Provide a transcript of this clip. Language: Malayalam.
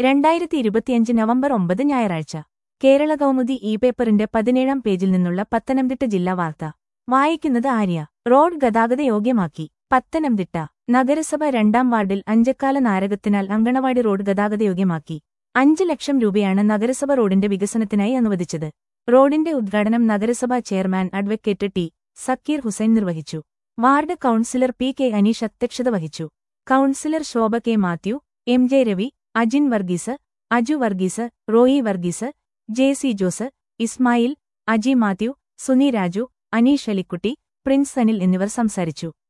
രണ്ടായിരത്തി ഇരുപത്തിയഞ്ച് നവംബർ ഒമ്പത് ഞായറാഴ്ച കേരള കൗമുദി ഇ പേപ്പറിന്റെ പതിനേഴാം പേജിൽ നിന്നുള്ള പത്തനംതിട്ട ജില്ലാ വാർത്ത വായിക്കുന്നത് ആര്യ റോഡ് ഗതാഗത യോഗ്യമാക്കി പത്തനംതിട്ട നഗരസഭ രണ്ടാം വാർഡിൽ അഞ്ചക്കാല നാരകത്തിനാൽ അങ്കണവാടി റോഡ് ഗതാഗതയോഗ്യമാക്കി അഞ്ച് ലക്ഷം രൂപയാണ് നഗരസഭ റോഡിന്റെ വികസനത്തിനായി അനുവദിച്ചത് റോഡിന്റെ ഉദ്ഘാടനം നഗരസഭാ chairman advocate T Zakir Hussain നിർവഹിച്ചു ward councillor P K Aneesh അധ്യക്ഷത വഹിച്ചു councillor Shobha K Mathew M J Ravi Ajin Varghese Aju Varghese Roy Varghese J C Jose Ismail Aji Mathew Suni Raju Aneesh Alikutty Prince Anil എന്നിവർ സംസാരിച്ചു